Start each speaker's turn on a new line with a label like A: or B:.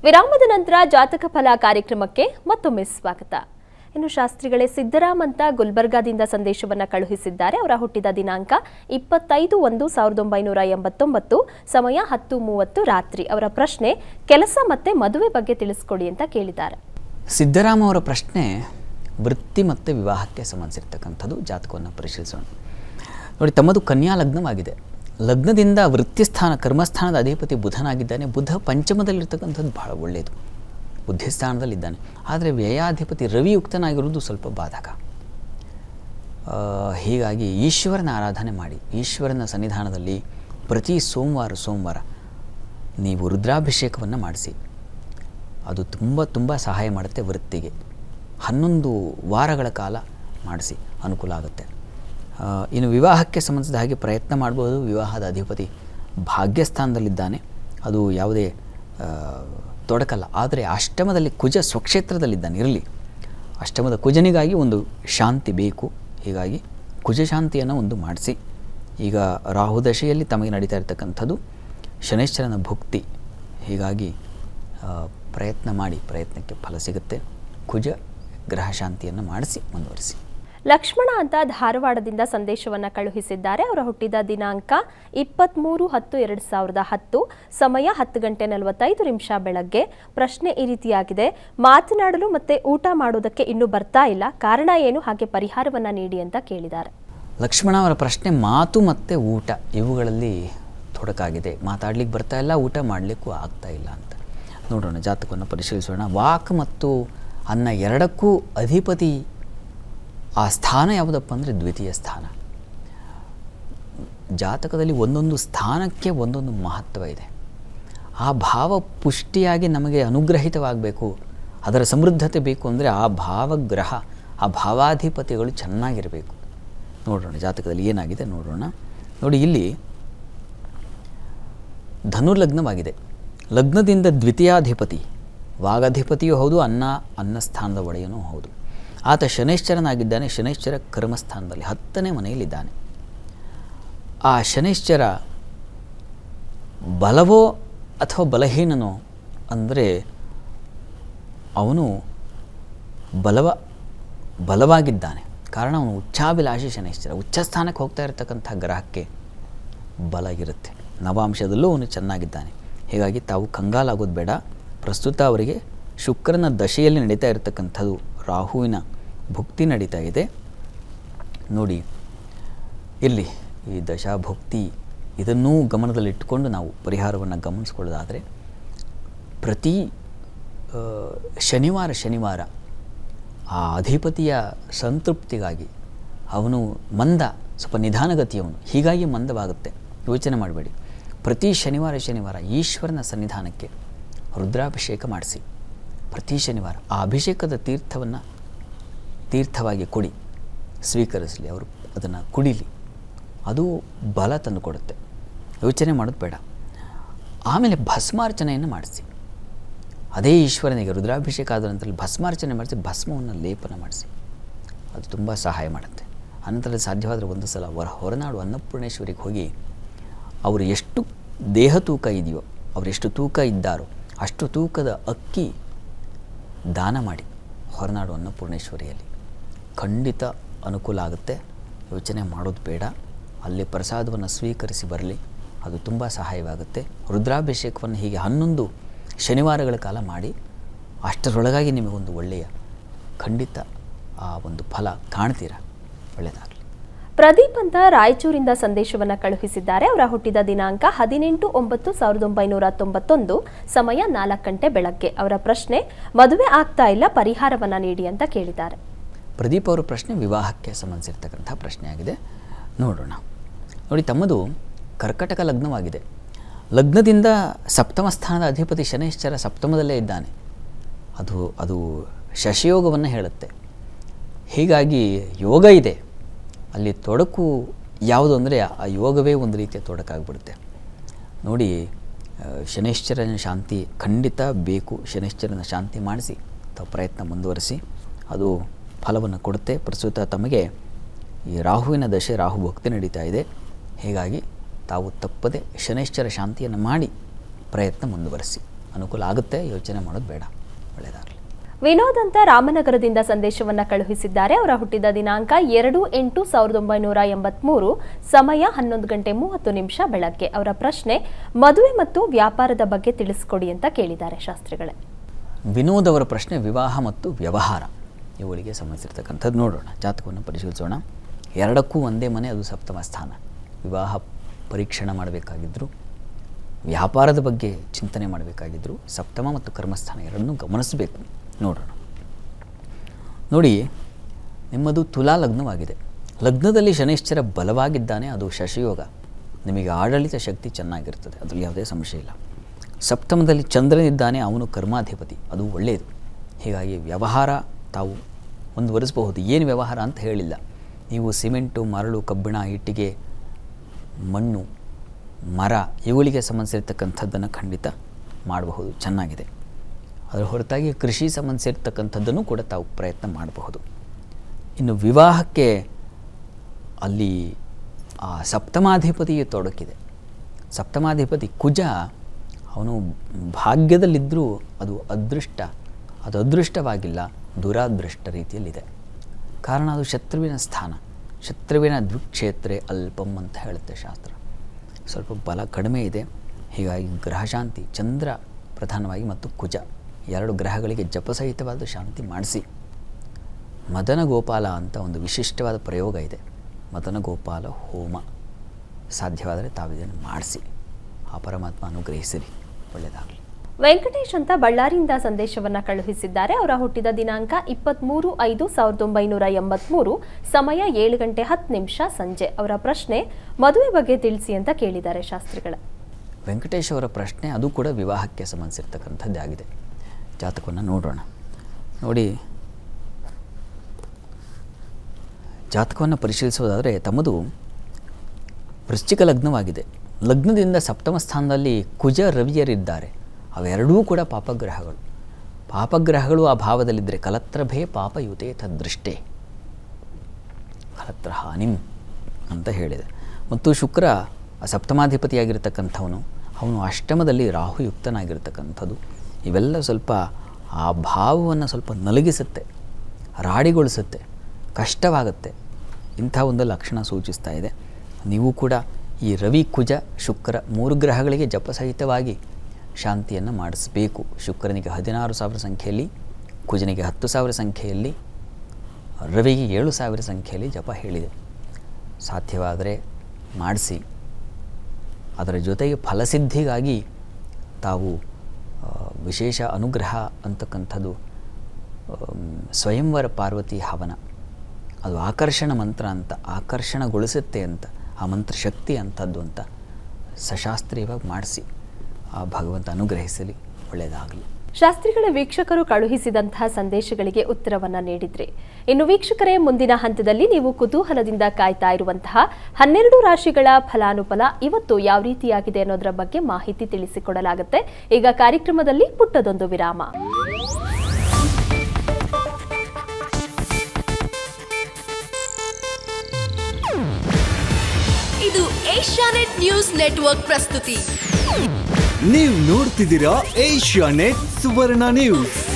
A: ವಿರಾಮದ ನಂತರ ಜಾತಕ ಫಲ ಕಾರ್ಯಕ್ರಮಕ್ಕೆ ಮತ್ತೊಮ್ಮೆ ಸ್ವಾಗತ ಇನ್ನು ಶಾಸ್ತ್ರಿಗಳೇ ಸಿದ್ದರಾಮ್ ಅಂತ ಗುಲ್ಬರ್ಗಾದಿಂದ ಸಂದೇಶವನ್ನ ಕಳುಹಿಸಿದ್ದಾರೆ ಅವರ ಹುಟ್ಟಿದ ದಿನಾಂಕ ಇಪ್ಪತ್ತೈದು ಒಂದು ಸಾವಿರದ ಒಂಬೈನೂರ ಎಂಬತ್ತೊಂಬತ್ತು ಸಮಯ ಹತ್ತು ಮೂವತ್ತು ರಾತ್ರಿ ಅವರ ಪ್ರಶ್ನೆ ಕೆಲಸ ಮತ್ತೆ ಮದುವೆ ಬಗ್ಗೆ ತಿಳಿಸ್ಕೊಡಿ ಅಂತ ಕೇಳಿದ್ದಾರೆ
B: ಸಿದ್ದರಾಮ ಅವರ ಪ್ರಶ್ನೆ ವೃತ್ತಿ ಮತ್ತು ವಿವಾಹಕ್ಕೆ ಸಂಬಂಧಿಸಿರ್ತಕ್ಕಂಥದ್ದು ಜಾತಕವನ್ನು ಪರಿಶೀಲಿಸೋಣ ನೋಡಿ ತಮ್ಮದು ಕನ್ಯಾ ಲಗ್ನವಾಗಿದೆ ಲಗ್ನದಿಂದ ವೃತ್ತಿಸ್ಥಾನ ಕರ್ಮಸ್ಥಾನದ ಅಧಿಪತಿ ಬುಧನಾಗಿದ್ದಾನೆ ಬುಧ ಪಂಚಮದಲ್ಲಿರ್ತಕ್ಕಂಥದ್ದು ಬಹಳ ಒಳ್ಳೆಯದು ಬುದ್ಧಿಸ್ಥಾನದಲ್ಲಿದ್ದಾನೆ ಆದರೆ ವ್ಯಯಾಧಿಪತಿ ರವಿಯುಕ್ತನಾಗಿರುವುದು ಸ್ವಲ್ಪ ಬಾಧಕ ಆ, ಹೀಗಾಗಿ ಈಶ್ವರನ ಆರಾಧನೆ ಮಾಡಿ ಈಶ್ವರನ ಸನ್ನಿಧಾನದಲ್ಲಿ ಪ್ರತಿ ಸೋಮವಾರ ಸೋಮವಾರ ನೀವು ರುದ್ರಾಭಿಷೇಕವನ್ನು ಮಾಡಿಸಿ ಅದು ತುಂಬ ತುಂಬ ಸಹಾಯ ಮಾಡುತ್ತೆ ವೃತ್ತಿಗೆ ಹನ್ನೊಂದು ವಾರಗಳ ಕಾಲ ಮಾಡಿಸಿ ಅನುಕೂಲ ಆಗುತ್ತೆ ಆ, ಇನ್ನು ವಿವಾಹಕ್ಕೆ ಸಂಬಂಧಿಸಿದ ಹಾಗೆ ಪ್ರಯತ್ನ ಮಾಡ್ಬೋದು ವಿವಾಹದ ಅಧಿಪತಿ ಭಾಗ್ಯಸ್ಥಾನದಲ್ಲಿದ್ದಾನೆ ಅದು ಯಾವುದೇ ಆ, ತೊಡಕಲ್ಲ ಆದರೆ ಅಷ್ಟಮದಲ್ಲಿ ಕುಜ ಸ್ವಕ್ಷೇತ್ರದಲ್ಲಿದ್ದಾನೆ ಇರಲಿ ಅಷ್ಟಮದ ಕುಜನಿಗಾಗಿ ಒಂದು ಶಾಂತಿ ಬೇಕು ಹೀಗಾಗಿ ಕುಜ ಶಾಂತಿಯನ್ನು ಒಂದು ಮಾಡಿಸಿ ಈಗ ರಾಹು ದಶೆಯಲ್ಲಿ ತಮಗೆ ನಡೀತಾ ಇರತಕ್ಕಂಥದ್ದು ಶನೇಶ್ವರನ ಭುಕ್ತಿ ಹೀಗಾಗಿ ಆ, ಪ್ರಯತ್ನ ಮಾಡಿ ಪ್ರಯತ್ನಕ್ಕೆ ಫಲ ಸಿಗುತ್ತೆ ಕುಜ ಗ್ರಹ ಶಾಂತಿಯನ್ನು ಮಾಡಿಸಿ ಮುಂದುವರಿಸಿ
A: ಲಕ್ಷ್ಮಣ ಅಂತ ಧಾರವಾಡದಿಂದ ಸಂದೇಶವನ್ನ ಕಳುಹಿಸಿದ್ದಾರೆ ಅವರ ಹುಟ್ಟಿದ ದಿನಾಂಕ ಇಪ್ಪತ್ತ್ಮೂರು ಹತ್ತು ಎರಡು ಸಾವಿರದ ಹತ್ತು ಸಮಯ ಹತ್ತು ಗಂಟೆ ನಲವತ್ತೈದು ನಿಮಿಷ ಬೆಳಗ್ಗೆ ಪ್ರಶ್ನೆ ಈ ರೀತಿಯಾಗಿದೆ ಮಾತನಾಡಲು ಮತ್ತೆ ಊಟ ಮಾಡೋದಕ್ಕೆ ಇನ್ನೂ ಬರ್ತಾ ಇಲ್ಲ ಕಾರಣ ಏನು ಹಾಗೆ ಪರಿಹಾರವನ್ನ ನೀಡಿ ಅಂತ ಕೇಳಿದ್ದಾರೆ
B: ಲಕ್ಷ್ಮಣ ಅವರ ಪ್ರಶ್ನೆ ಮಾತು ಮತ್ತು ಊಟ ಇವುಗಳಲ್ಲಿ ತೊಡಕಾಗಿದೆ ಮಾತಾಡ್ಲಿಕ್ಕೆ ಬರ್ತಾ ಇಲ್ಲ ಊಟ ಮಾಡಲಿಕ್ಕೂ ಆಗ್ತಾ ಇಲ್ಲ ಅಂತ ನೋಡೋಣ ಜಾತಕವನ್ನು ಪರಿಶೀಲಿಸೋಣ ವಾಕ್ ಮತ್ತು ಅನ್ನ ಎರಡಕ್ಕೂ ಅಧಿಪತಿ ಆ ಸ್ಥಾನ ಯಾವುದಪ್ಪ ಅಂದರೆ ದ್ವಿತೀಯ ಸ್ಥಾನ ಜಾತಕದಲ್ಲಿ ಒಂದೊಂದು ಸ್ಥಾನಕ್ಕೆ ಒಂದೊಂದು ಮಹತ್ವ ಇದೆ ಆ ಭಾವ ಪುಷ್ಟಿಯಾಗಿ ನಮಗೆ ಅನುಗ್ರಹಿತವಾಗಬೇಕು ಅದರ ಸಮೃದ್ಧತೆ ಬೇಕು ಅಂದರೆ ಆ ಭಾವಗ್ರಹ ಆ ಭಾವಾಧಿಪತಿಗಳು ಚೆನ್ನಾಗಿರಬೇಕು ನೋಡೋಣ ಜಾತಕದಲ್ಲಿ ಏನಾಗಿದೆ ನೋಡೋಣ ನೋಡಿ ಇಲ್ಲಿ ಧನು ಲಗ್ನವಾಗಿದೆ ಲಗ್ನದಿಂದ ದ್ವಿತೀಯಾಧಿಪತಿ ವಾಗಾಧಿಪತಿಯೂ ಹೌದು ಅನ್ನ ಅನ್ನಸ್ಥಾನದ ಒಡೆಯನೂ ಹೌದು ಆತ ಶನೈಶ್ಚರನಾಗಿದ್ದಾನೆ ಶನೈಶ್ಚರ ಕರ್ಮಸ್ಥಾನದಲ್ಲಿ ಹತ್ತನೇ ಮನೆಯಲ್ಲಿದ್ದಾನೆ ಆ ಶನೈಶ್ಚರ ಬಲವೋ ಅಥವಾ ಬಲಹೀನನೋ ಅಂದರೆ ಅವನು ಬಲವ ಬಲವಾಗಿದ್ದಾನೆ ಕಾರಣ ಅವನು ಉಚ್ಚಾಭಿಲಾಷಿ ಶನೈಶ್ಚರ ಉಚ್ಚ ಸ್ಥಾನಕ್ಕೆ ಹೋಗ್ತಾ ಇರತಕ್ಕಂಥ ಗ್ರಹಕ್ಕೆ ಬಲ ಇರುತ್ತೆ ನವಾಂಶದಲ್ಲೂ ಅವನು ಚೆನ್ನಾಗಿದ್ದಾನೆ ಹೀಗಾಗಿ ತಾವು ಕಂಗಾಲಾಗೋದು ಬೇಡ ಪ್ರಸ್ತುತ ಅವರಿಗೆ ಶುಕ್ರನ ದಶೆಯಲ್ಲಿ ನಡೀತಾ ಇರತಕ್ಕಂಥದ್ದು ರಾಹುವಿನ ಭುಕ್ತಿ ನಡೀತಾ ಇದೆ ನೋಡಿ ಇಲ್ಲಿ ಈ ದಶಾಭುಕ್ತಿ ಇದನ್ನೂ ಗಮನದಲ್ಲಿಟ್ಟುಕೊಂಡು ನಾವು ಪರಿಹಾರವನ್ನು ಗಮನಿಸ್ಕೊಳ್ಳೋದಾದರೆ ಪ್ರತಿ ಆ, ಶನಿವಾರ ಶನಿವಾರ ಆ ಅಧಿಪತಿಯ ಸಂತೃಪ್ತಿಗಾಗಿ ಅವನು ಮಂದ ಸ್ವಲ್ಪ ನಿಧಾನಗತಿಯವನು ಹೀಗಾಗಿ ಮಂದವಾಗುತ್ತೆ ಯೋಚನೆ ಮಾಡಬೇಡಿ ಪ್ರತಿ ಶನಿವಾರ ಶನಿವಾರ ಈಶ್ವರನ ಸನ್ನಿಧಾನಕ್ಕೆ ರುದ್ರಾಭಿಷೇಕ ಮಾಡಿಸಿ ಪ್ರತಿ ಶನಿವಾರ ಆ ಅಭಿಷೇಕದ ತೀರ್ಥವನ್ನು ತೀರ್ಥವಾಗಿ ಕೊಡಿ ಸ್ವೀಕರಿಸಲಿ ಅವರು ಅದನ್ನು ಕುಡಿಲಿ ಅದು ಬಲ ತಂದು ಕೊಡುತ್ತೆ ಯೋಚನೆ ಮಾಡೋದು ಬೇಡ ಆಮೇಲೆ ಭಸ್ಮಾರ್ಚನೆಯನ್ನು ಮಾಡಿಸಿ ಅದೇ ಈಶ್ವರನಿಗೆ ರುದ್ರಾಭಿಷೇಕ ಆದ ನಂತರ ಭಸ್ಮಾರ್ಚನೆ ಮಾಡಿಸಿ ಭಸ್ಮವನ್ನು ಲೇಪನ ಮಾಡಿಸಿ ಅದು ತುಂಬ ಸಹಾಯ ಮಾಡುತ್ತೆ ಅನಂತರ ಸಾಧ್ಯವಾದರೆ ಒಂದು ಸಲ ಹೊರ ಹೊರನಾಡು ಅನ್ನಪೂರ್ಣೇಶ್ವರಿಗೆ ಹೋಗಿ ಅವರು ಎಷ್ಟು ದೇಹ ತೂಕ ಇದೆಯೋ ಅವರು ಎಷ್ಟು ತೂಕ ಇದ್ದಾರೋ ಅಷ್ಟು ತೂಕದ ಅಕ್ಕಿ ದಾನ ಮಾಡಿ ಹೊರನಾಡು ಅನ್ನಪೂರ್ಣೇಶ್ವರಿಯಲ್ಲಿ ಖಂಡಿತ ಅನುಕೂಲ ಆಗುತ್ತೆ ಯೋಚನೆ ಮಾಡೋದು ಬೇಡ ಅಲ್ಲಿ ಪ್ರಸಾದವನ್ನು ಸ್ವೀಕರಿಸಿ ಬರಲಿ ಅದು ತುಂಬ ಸಹಾಯವಾಗುತ್ತೆ ರುದ್ರಾಭಿಷೇಕವನ್ನು ಹೀಗೆ ಹನ್ನೊಂದು ಶನಿವಾರಗಳ ಕಾಲ ಮಾಡಿ ಅಷ್ಟರೊಳಗಾಗಿ ನಿಮಗೊಂದು ಒಳ್ಳೆಯ ಖಂಡಿತ ಆ ಒಂದು ಫಲ ಕಾಣ್ತೀರ ಒಳ್ಳೆಯದಾಗಲಿ
A: ಪ್ರದೀಪ್ ಅಂತ ರಾಯಚೂರಿಂದ ಸಂದೇಶವನ್ನ ಕಳುಹಿಸಿದ್ದಾರೆ ಅವರ ಹುಟ್ಟಿದ ದಿನಾಂಕ ಹದಿನೆಂಟು ಒಂಬತ್ತು ಸಾವಿರದ ಒಂಬೈನೂರ ತೊಂಬತ್ತೊಂದು ಸಮಯ ನಾಲ್ಕು ಗಂಟೆ ಬೆಳಗ್ಗೆ ಅವರ ಪ್ರಶ್ನೆ ಮದುವೆ ಆಗ್ತಾ ಇಲ್ಲ ಪರಿಹಾರವನ್ನ ನೀಡಿ ಅಂತ ಕೇಳಿದ್ದಾರೆ
B: ಪ್ರದೀಪ್ ಅವರ ಪ್ರಶ್ನೆ ವಿವಾಹಕ್ಕೆ ಸಂಬಂಧಿಸಿರ್ತಕ್ಕಂಥ ಪ್ರಶ್ನೆಯಾಗಿದೆ ನೋಡೋಣ ನೋಡಿ ತಮ್ಮದು ಕರ್ಕಟಕ ಲಗ್ನವಾಗಿದೆ ಲಗ್ನದಿಂದ ಸಪ್ತಮ ಸ್ಥಾನದ ಅಧಿಪತಿ ಶನೈಶ್ಚರ ಸಪ್ತಮದಲ್ಲೇ ಇದ್ದಾನೆ ಅದು ಅದು ಶಶಿಯೋಗವನ್ನು ಹೇಳುತ್ತೆ ಹೀಗಾಗಿ ಯೋಗ ಇದೆ ಅಲ್ಲಿ ತೊಡಕು ಯಾವುದು ಅಂದರೆ ಆ ಯೋಗವೇ ಒಂದು ರೀತಿಯ ತೊಡಕಾಗ್ಬಿಡುತ್ತೆ ನೋಡಿ ಆ, ಶನೈಶ್ಚರನ ಶಾಂತಿ ಖಂಡಿತ ಬೇಕು ಶನೈಶ್ಚರನ ಶಾಂತಿ ಮಾಡಿಸಿ ತಾವು ಪ್ರಯತ್ನ ಮುಂದುವರಿಸಿ ಅದು ಫಲವನ್ನು ಕೊಡುತ್ತೆ ಪ್ರಸ್ತುತ ತಮಗೆ ಈ ರಾಹುವಿನ ದಶೆ ರಾಹು ಭಕ್ತಿ ನಡೀತಾ ಇದೆ ಹೀಗಾಗಿ ತಾವು ತಪ್ಪದೆ ಶನೈಶ್ಚರ ಶಾಂತಿಯನ್ನು ಮಾಡಿ ಪ್ರಯತ್ನ ಮುಂದುವರಿಸಿ ಅನುಕೂಲ ಆಗುತ್ತೆ ಯೋಚನೆ ಮಾಡೋದು ಬೇಡ ಒಳ್ಳೆಯದಾಗಲಿ
A: ವಿನೋದ್ ಅಂತ ರಾಮನಗರದಿಂದ ಸಂದೇಶವನ್ನ ಕಳುಹಿಸಿದ್ದಾರೆ ಅವರ ಹುಟ್ಟಿದ ದಿನಾಂಕ ಎರಡು ಎಂಟು ಸಾವಿರದ ಒಂಬೈನೂರ ಎಂಬತ್ಮೂರು ಸಮಯ ಹನ್ನೊಂದು ಗಂಟೆ ಮೂವತ್ತು ನಿಮಿಷ ಬೆಳಗ್ಗೆ ಅವರ ಪ್ರಶ್ನೆ ಮದುವೆ ಮತ್ತು ವ್ಯಾಪಾರದ ಬಗ್ಗೆ ತಿಳಿಸ್ಕೊಡಿ ಅಂತ ಕೇಳಿದ್ದಾರೆ ಶಾಸ್ತ್ರಿಗಳೇ
B: ವಿನೋದ್ ಅವರ ಪ್ರಶ್ನೆ ವಿವಾಹ ಮತ್ತು ವ್ಯವಹಾರ ಇವುಗಳಿಗೆ ಸಂಬಂಧಿಸಿರ್ತಕ್ಕಂಥದ್ದು ನೋಡೋಣ ಜಾತಕವನ್ನು ಪರಿಶೀಲಿಸೋಣ ಎರಡಕ್ಕೂ ಒಂದೇ ಮನೆ ಅದು ಸಪ್ತಮ ಸ್ಥಾನ ವಿವಾಹ ಪರೀಕ್ಷಣೆ ಮಾಡಬೇಕಾಗಿದ್ದರು ವ್ಯಾಪಾರದ ಬಗ್ಗೆ ಚಿಂತನೆ ಮಾಡಬೇಕಾಗಿದ್ದರು ಸಪ್ತಮ ಮತ್ತು ಕರ್ಮಸ್ಥಾನ ಎರಡನ್ನೂ ಗಮನಿಸಬೇಕು ನೋಡೋಣ ನೋಡಿ ನಿಮ್ಮದು ತುಲಾ ಲಗ್ನವಾಗಿದೆ ಲಗ್ನದಲ್ಲಿ ಶನೈಶ್ಚರ ಬಲವಾಗಿದ್ದಾನೆ ಅದು ಶಶಿಯೋಗ ನಿಮಗೆ ಆಡಳಿತ ಶಕ್ತಿ ಚೆನ್ನಾಗಿರ್ತದೆ ಅದರಲ್ಲಿ ಯಾವುದೇ ಸಮಸ್ಯೆ ಇಲ್ಲ ಸಪ್ತಮದಲ್ಲಿ ಚಂದ್ರನಿದ್ದಾನೆ ಅವನು ಕರ್ಮಾಧಿಪತಿ ಅದು ಒಳ್ಳೆಯದು ಹೀಗಾಗಿ ವ್ಯವಹಾರ ತಾವು ಮುಂದುವರಿಸಬಹುದು ಏನು ವ್ಯವಹಾರ ಅಂತ ಹೇಳಿಲ್ಲ ನೀವು ಸಿಮೆಂಟು ಮರಳು ಕಬ್ಬಿಣ ಇಟ್ಟಿಗೆ ಮಣ್ಣು ಮರ ಇವುಗಳಿಗೆ ಸಂಬಂಧಿಸಿರ್ತಕ್ಕಂಥದ್ದನ್ನು ಖಂಡಿತ ಮಾಡಬಹುದು ಚೆನ್ನಾಗಿದೆ ಅದರ ಹೊರತಾಗಿ ಕೃಷಿ ಸಂಬಂಧಿಸಿರ್ತಕ್ಕಂಥದ್ದನ್ನು ಕೂಡ ತಾವು ಪ್ರಯತ್ನ ಮಾಡಬಹುದು ಇನ್ನು ವಿವಾಹಕ್ಕೆ ಅಲ್ಲಿ ಆ ಸಪ್ತಮಾಧಿಪತಿಗೆ ತೊಡಕಿದೆ ಸಪ್ತಮಾಧಿಪತಿ ಕುಜ ಅವನು ಭಾಗ್ಯದಲ್ಲಿದ್ದರೂ ಅದು ಅದೃಷ್ಟ ಅದು ಅದೃಷ್ಟವಾಗಿಲ್ಲ ದುರಾದೃಷ್ಟ ರೀತಿಯಲ್ಲಿದೆ ಕಾರಣ ಅದು ಶತ್ರುವಿನ ಸ್ಥಾನ ಶತ್ರುವಿನ ದ್ವಿಕ್ಷೇತ್ರೆ ಅಲ್ಪಂ ಅಂತ ಹೇಳುತ್ತೆ ಶಾಸ್ತ್ರ ಸ್ವಲ್ಪ ಬಲ ಕಡಿಮೆ ಇದೆ ಹೀಗಾಗಿ ಗ್ರಹಶಾಂತಿ ಚಂದ್ರ ಪ್ರಧಾನವಾಗಿ ಮತ್ತು ಕುಜ ಎರಡು ಗ್ರಹಗಳಿಗೆ ಜಪಸಹಿತವಾದ ಶಾಂತಿ ಮಾಡಿಸಿ ಮದನ ಗೋಪಾಲ ಅಂತ ಒಂದು ವಿಶಿಷ್ಟವಾದ ಪ್ರಯೋಗ ಇದೆ ಮದನ ಗೋಪಾಲ ಹೋಮ ಸಾಧ್ಯವಾದರೆ ತಾವಿದನ್ನು ಮಾಡಿಸಿ ಆ ಪರಮಾತ್ಮ ಅನುಗ್ರಹಿಸಿರಿ ಒಳ್ಳೆಯದಾಗಲಿ
A: ವೆಂಕಟೇಶ್ ಅಂತ ಬಳ್ಳಾರಿಯಿಂದ ಸಂದೇಶವನ್ನ ಕಳುಹಿಸಿದ್ದಾರೆ ಅವರ ಹುಟ್ಟಿದ ದಿನಾಂಕ ಇಪ್ಪತ್ಮೂರು ಐದು ಸಾವಿರದ ಒಂಬೈನೂರ ಎಂಬತ್ಮೂರು ಸಮಯ ಏಳು ಗಂಟೆ ಹತ್ತು ನಿಮಿಷ ಸಂಜೆ ಅವರ ಪ್ರಶ್ನೆ ಮದುವೆ ಬಗ್ಗೆ ತಿಳಿಸಿ ಅಂತ ಕೇಳಿದ್ದಾರೆ ಶಾಸ್ತ್ರಿಗಳ
B: ವೆಂಕಟೇಶ್ ಅವರ ಪ್ರಶ್ನೆ ಅದು ಕೂಡ ವಿವಾಹಕ್ಕೆ ಸಂಬಂಧಿಸಿರ್ತಕ್ಕಂಥದ್ದಾಗಿದೆ ಜಾತಕವನ್ನು ನೋಡೋಣ ನೋಡಿ ಜಾತಕವನ್ನು ಪರಿಶೀಲಿಸೋದಾದರೆ ತಮ್ಮದು ವೃಶ್ಚಿಕ ಲಗ್ನವಾಗಿದೆ ಲಗ್ನದಿಂದ ಸಪ್ತಮ ಸ್ಥಾನದಲ್ಲಿ ಕುಜ ರವಿಯರಿದ್ದಾರೆ ಅವೆರಡೂ ಕೂಡ ಪಾಪಗ್ರಹಗಳು ಪಾಪಗ್ರಹಗಳು ಆ ಭಾವದಲ್ಲಿದ್ದರೆ ಕಲತ್ರಭೇ ಪಾಪಯುತೆ ತದ್ದೃಷ್ಟೇ ಕಲತ್ರ ಹಾನಿಂ ಅಂತ ಹೇಳಿದೆ ಮತ್ತು ಶುಕ್ರ ಆ ಸಪ್ತಮಾಧಿಪತಿಯಾಗಿರ್ತಕ್ಕಂಥವನು ಅವನು ಅಷ್ಟಮದಲ್ಲಿ ರಾಹುಯುಕ್ತನಾಗಿರ್ತಕ್ಕಂಥದ್ದು ಇವೆಲ್ಲ ಸ್ವಲ್ಪ ಆ ಭಾವವನ್ನು ಸ್ವಲ್ಪ ನಲಗಿಸುತ್ತೆ ರಾಡಿಗೊಳಿಸುತ್ತೆ ಕಷ್ಟವಾಗುತ್ತೆ ಇಂಥ ಒಂದು ಲಕ್ಷಣ ಸೂಚಿಸ್ತಾ ಇದೆ ನೀವು ಕೂಡ ಈ ರವಿ ಕುಜ ಶುಕ್ರ ಮೂರು ಗ್ರಹಗಳಿಗೆ ಜಪಸಹಿತವಾಗಿ ಶಾಂತಿಯನ್ನು ಮಾಡಿಸಬೇಕು ಶುಕ್ರನಿಗೆ ಹದಿನಾರು ಸಾವಿರ ಸಂಖ್ಯೆಯಲ್ಲಿ ಕುಜನಿಗೆ ಹತ್ತು ಸಾವಿರ ಸಂಖ್ಯೆಯಲ್ಲಿ ರವಿಗೆ ಏಳು ಸಾವಿರ ಸಂಖ್ಯೆಯಲ್ಲಿ ಜಪ ಹೇಳಿದೆ ಸಾಧ್ಯವಾದರೆ ಮಾಡಿಸಿ ಅದರ ಜೊತೆಗೆ ಫಲಸಿದ್ಧಿಗಾಗಿ ತಾವು ಆ, ವಿಶೇಷ ಅನುಗ್ರಹ ಅಂತಕ್ಕಂಥದ್ದು ಆಮ್, ಸ್ವಯಂವರ ಪಾರ್ವತಿ ಹವನ ಅದು ಆಕರ್ಷಣ ಮಂತ್ರ ಅಂತ ಆಕರ್ಷಣಗೊಳಿಸುತ್ತೆ ಅಂತ ಆ ಮಂತ್ರ ಶಕ್ತಿ ಅಂಥದ್ದು ಅಂತ ಸಶಾಸ್ತ್ರೀಯವಾಗಿ ಮಾಡಿಸಿ ಆ ಭಗವಂತ ಅನುಗ್ರಹಿಸಲಿ ಒಳ್ಳೆಯದಾಗಲಿ
A: ಶಾಸ್ತ್ರಿಗಳ ವೀಕ್ಷಕರು ಕಳುಹಿಸಿದಂತಹ ಸಂದೇಶಗಳಿಗೆ ಉತ್ತರವನ್ನ ನೀಡಿದ್ರಿ ಇನ್ನು ವೀಕ್ಷಕರೇ ಮುಂದಿನ ಹಂತದಲ್ಲಿ ನೀವು ಕುತೂಹಲದಿಂದ ಕಾಯ್ತಾ ಇರುವಂತಹ ಹನ್ನೆರಡು ರಾಶಿಗಳ ಫಲಾನುಫಲ ಇವತ್ತು ಯಾವ ರೀತಿಯಾಗಿದೆ ಅನ್ನೋದರ ಬಗ್ಗೆ ಮಾಹಿತಿ ತಿಳಿಸಿಕೊಡಲಾಗುತ್ತೆ ಈಗ ಕಾರ್ಯಕ್ರಮದಲ್ಲಿ ಪುಟ್ಟದೊಂದು ವಿರಾಮ
C: ಇದು ಏಷ್ಯಾನೆಟ್ ನ್ಯೂಸ್ ನೆಟ್ವರ್ಕ್ ಪ್ರಸ್ತುತಿ
D: ನೀವು ನೋಡ್ತಿದ್ದೀರಾ ಏಷ್ಯಾ ನೆಟ್ ಸುವರ್ಣ ನ್ಯೂಸ್